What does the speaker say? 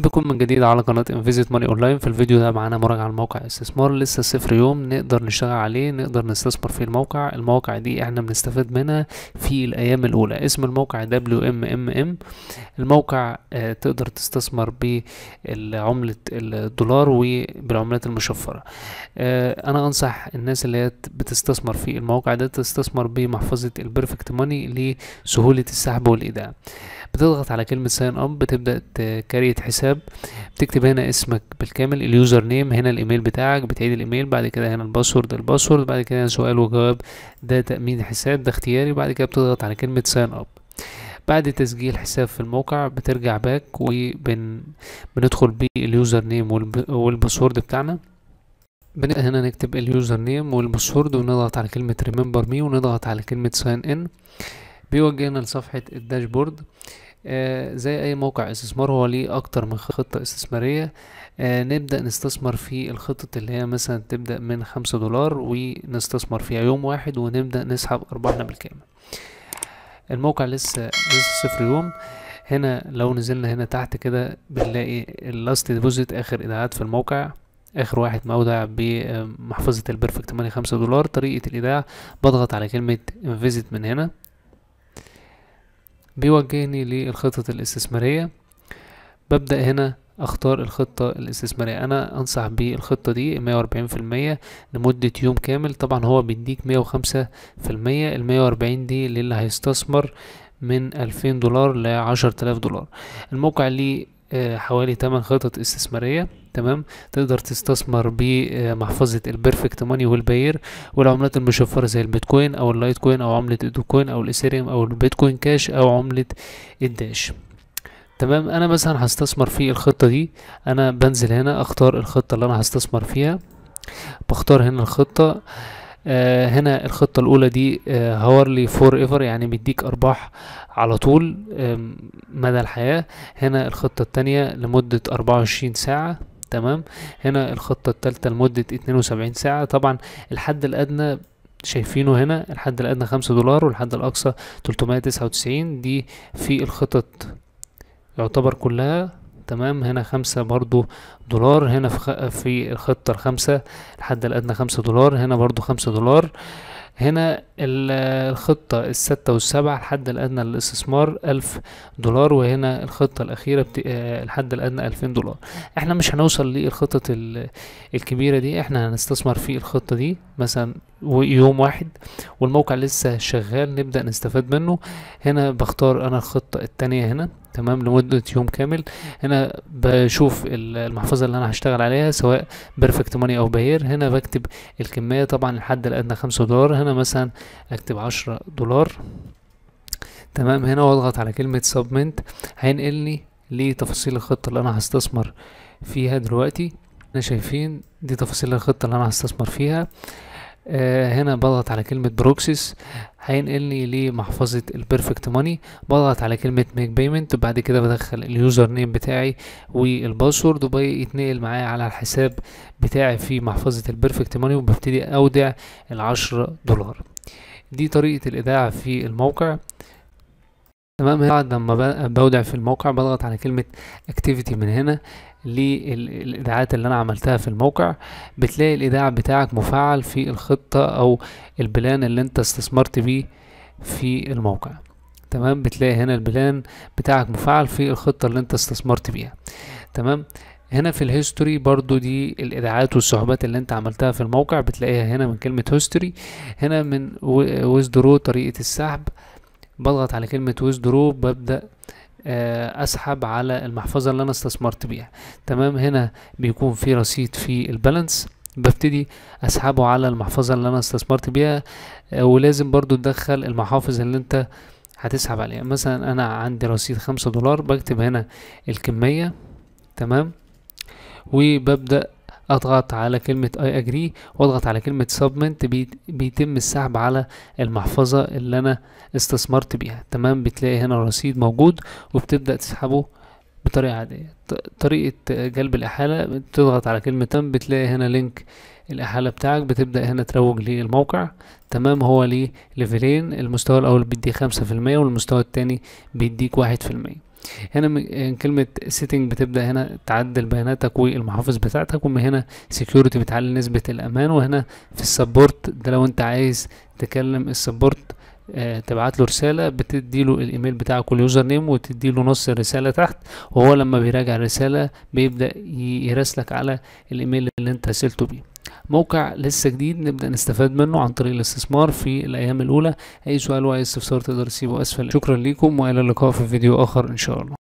بكم من جديد على قناة انفيزيت ماني اونلاين في الفيديو ده معانا مراجعة على الموقع استثمار لسه صفر يوم نقدر نشتغل عليه نقدر نستثمر في الموقع المواقع دي احنا بنستفاد منها في الايام الاولى اسم الموقع WMMM الموقع آه تقدر تستثمر بعملة الدولار وبالعملات المشفرة آه انا انصح الناس اللي هي بتستثمر في الموقع ده تستثمر بمحفظة البرفكت ماني لسهولة السحب والايداع بتضغط على كلمة ساين اب بتبدأ تكريت حساب بتكتب هنا اسمك بالكامل اليوزر نيم هنا الايميل بتاعك بتعيد الايميل بعد كده هنا الباسورد الباسورد بعد كده سؤال وجواب ده تأمين حساب ده اختياري بعد كده بتضغط على كلمة ساين اب بعد تسجيل حساب في الموقع بترجع باك وبن بندخل باليوزر نيم والباسورد بتاعنا بنبدأ هنا نكتب اليوزر نيم والباسورد ونضغط على كلمة ريمبر مي ونضغط على كلمة ساين ان بيوجهنا لصفحة الداشبورد آه زي اي موقع استثمار هو ليه اكتر من خطة استثمارية آه نبدأ نستثمر في الخطط اللي هي مثلا تبدأ من خمسة دولار ونستثمر فيها يوم واحد ونبدأ نسحب ارباحنا بالكامل الموقع لسه لسه صفر يوم هنا لو نزلنا هنا تحت كده بنلاقي اللاست ديبوزيت اخر ايداعات في الموقع اخر واحد مودع بمحفظة البرفكت ماني خمسة دولار طريقة الايداع بضغط على كلمة انفيزيت من هنا بيوجهني للخطط الاستثمارية ببدأ هنا اختار الخطة الاستثمارية انا انصح بالخطة دي مية واربعين في المية لمدة يوم كامل طبعا هو بيديك مية وخمسة في المية المية واربعين دي للي هيستثمر من الفين دولار لعشر تلاف دولار الموقع ليه حوالي 8 خطط استثمارية تمام تقدر تستثمر بمحفظة البرفكت ماني والباير والعملات المشفرة زي البيتكوين او اللايت كوين او عملة الدوكوين او الاثيريوم او البيتكوين كاش او عملة الداش تمام انا مثلا هستثمر في الخطة دي انا بنزل هنا اختار الخطة اللي انا هستثمر فيها بختار هنا الخطة آه هنا الخطة الأولى دي آه هاورلي فور ايفر يعني بيديك أرباح على طول آه مدى الحياة هنا الخطة التانية لمدة أربعة وعشرين ساعة تمام هنا الخطة التالتة لمدة اتنين وسبعين ساعة طبعا الحد الأدنى شايفينه هنا الحد الأدنى خمسة دولار والحد الأقصى تلتمية تسعة وتسعين دي في الخطط يعتبر كلها تمام هنا خمسة برضو دولار هنا في, في الخطة الخمسة الحد الأدنى خمسة دولار هنا برضو خمسة دولار هنا الخطة الستة والسبعة الحد الأدنى للاستثمار ألف دولار وهنا الخطة الأخيرة بت... الحد الأدنى ألفين دولار احنا مش هنوصل للخطط الكبيرة دي احنا هنستثمر في الخطة دي مثلا يوم واحد والموقع لسه شغال نبدأ نستفاد منه هنا بختار أنا الخطة التانية هنا تمام لمدة يوم كامل هنا بشوف المحفظة اللي انا هشتغل عليها سواء بيرفكت ماني او باير هنا بكتب الكمية طبعا الحد الادنى خمسة دولار هنا مثلا اكتب عشرة دولار تمام هنا واضغط على كلمة سبمنت هينقلني لتفاصيل الخطة اللي انا هستثمر فيها دلوقتي احنا شايفين دي تفاصيل الخطة اللي انا هستثمر فيها آه هنا بضغط على كلمة بروكسيس هينقلني لمحفظة البرفكت ماني بضغط على كلمة ميك بيمنت وبعد كده بدخل اليوزر نيم بتاعي والباسورد وبيتنقل معايا على الحساب بتاعي في محفظة البرفكت ماني وببتدي اودع العشرة دولار دي طريقة الايداع في الموقع تمام بعد لما بودع في الموقع بضغط على كلمة اكتيفيتي من هنا للايداعات اللي انا عملتها في الموقع بتلاقي الايداع بتاعك مفعل في الخطة او البلان اللي انت استثمرت بيه في الموقع تمام بتلاقي هنا البلان بتاعك مفعل في الخطة اللي انت استثمرت بيها تمام هنا في الهيستوري برضو دي الايداعات والسحوبات اللي انت عملتها في الموقع بتلاقيها هنا من كلمة هيستوري هنا من ويزدرو طريقة السحب بضغط على كلمة ويزدرو ببدأ اسحب على المحفظة اللي انا استثمرت بيها تمام هنا بيكون في رصيد في البالانس ببتدي اسحبه على المحفظة اللي انا استثمرت بيها ولازم برضو تدخل المحافظ اللي انت هتسحب عليها مثلا انا عندي رصيد خمسة دولار بكتب هنا الكمية تمام وببدأ اضغط على كلمة اي اجري واضغط على كلمة سبمنت بيتم السحب على المحفظة اللي انا استثمرت بيها تمام بتلاقي هنا الرصيد موجود وبتبدأ تسحبه بطريقة عادية طريقة جلب الإحالة بتضغط على كلمة تم بتلاقي هنا لينك الإحالة بتاعك بتبدأ هنا تروج للموقع تمام هو ليه ليفلين المستوى الأول بيديك خمسة في المية والمستوى التاني بيديك واحد في المية هنا من كلمة سيتنج بتبدأ هنا تعدل بياناتك والمحافظ بتاعتك ومن هنا سكيورتي بتعلي نسبة الأمان وهنا في السبورت ده لو أنت عايز تكلم السبورت آه تبعت له رسالة بتدي له الايميل بتاعك واليوزر نيم وتدي له نص الرسالة تحت وهو لما بيراجع الرسالة بيبدأ يراسلك على الايميل اللي انت رسلته بيه موقع لسه جديد نبدأ نستفاد منه عن طريق الاستثمار في الأيام الأولى أي سؤال وأي استفسار تقدر تسيبه أسفل شكرا لكم وإلى اللقاء في فيديو آخر إن شاء الله